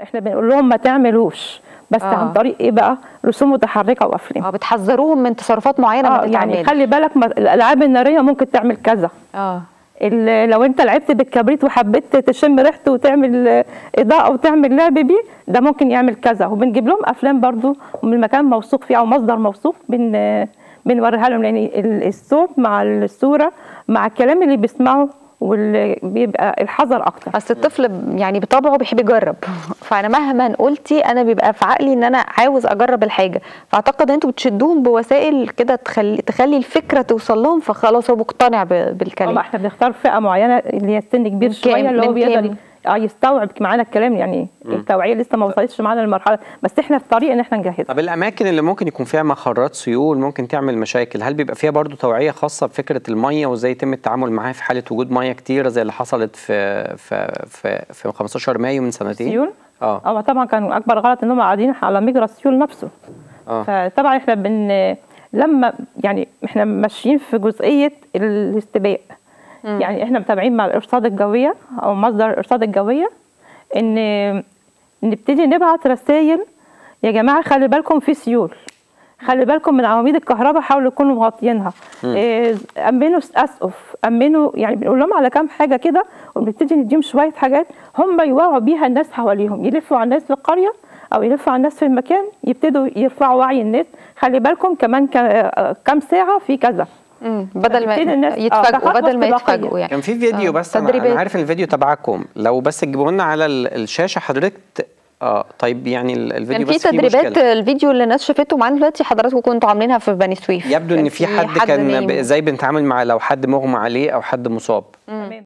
احنا بنقول لهم ما تعملوش بس آه. عن طريق ايه بقى رسوم متحركه وافلام اه بتحذروهم من تصرفات معينه ما اه يعني تتعملش خلي بالك ما الالعاب الناريه ممكن تعمل كذا اه ال- لو انت لعبت بالكبريت وحبيت تشم ريحته وتعمل آه، اضاءه وتعمل لعب بيه ده ممكن يعمل كذا وبنجيب لهم افلام برضو من مكان موثوق فيه او مصدر موثوق بن آه، بنوريها لهم لان ال- الصوت مع الصوره مع الكلام اللي بيسمعه واللي بيبقى الحذر اكتر اصل الطفل ب- يعني بطبعه بيحب يجرب فانا مهما قلتي انا بيبقى في عقلي ان انا عاوز اجرب الحاجه فاعتقد ان انتوا بتشدوهم بوسائل كده تخلي تخلي الفكره توصل لهم فخلاص هو مقتنع ب- طبعا بالكلام احنا بنختار فئه معينه اللي هي سن كبير من شويه كام؟ اللي هو من بيقدر كام؟ اه يستوعب معانا الكلام يعني التوعيه لسه ما وصلتش معانا للمرحله بس احنا في طريق ان احنا نجهزها طب الاماكن اللي ممكن يكون فيها مخرات سيول ممكن تعمل مشاكل هل بيبقى فيها برضو توعيه خاصه بفكره الميه وازاي يتم التعامل معاها في حاله وجود ميه كتيره زي اللي حصلت في في في, في 15 مايو من سنتين سيول اه اه طبعا كان اكبر غلط ان هم قاعدين على مجرى السيول نفسه اه فطبعا احنا بن لما يعني احنا ماشيين في جزئيه الاستباء يعني احنا متابعين مع الارصاد الجويه او مصدر الارصاد الجويه ان نبتدي نبعت رسائل يا جماعه خلي بالكم في سيول خلي بالكم من عواميد الكهرباء حاولوا تكونوا مغطيينها إيه، امنوا اسقف امنوا يعني بنقول لهم على كام حاجه كده وبنبتدي نديهم شويه حاجات هم يوعوا بيها الناس حواليهم يلفوا على الناس في القريه او يلفوا على الناس في المكان يبتدوا يرفعوا وعي الناس خلي بالكم كمان ك- كام ساعه في كذا مم. بدل ما فبتبتدي الناس- آه، يتفاجئوا كخطوة بدل ما استباقية. يتفاجئوا يعني كان في فيديو آه، بس انا تدريبات. أنا عارف ان الفيديو تبعكم لو بس تجيبوه لنا على ال- الشاشه حضرتك ت- اه طيب يعني ال- الفيديو كان في بس فيه تدريبات مشكلة. الفيديو اللي الناس شافته معانا دلوقتي حضراتكم كنتوا عاملينها في بني سويف يبدو ان كان في حد كان ب- نايم. ازاي بنتعامل مع لو حد مغمى عليه او حد مصاب تمام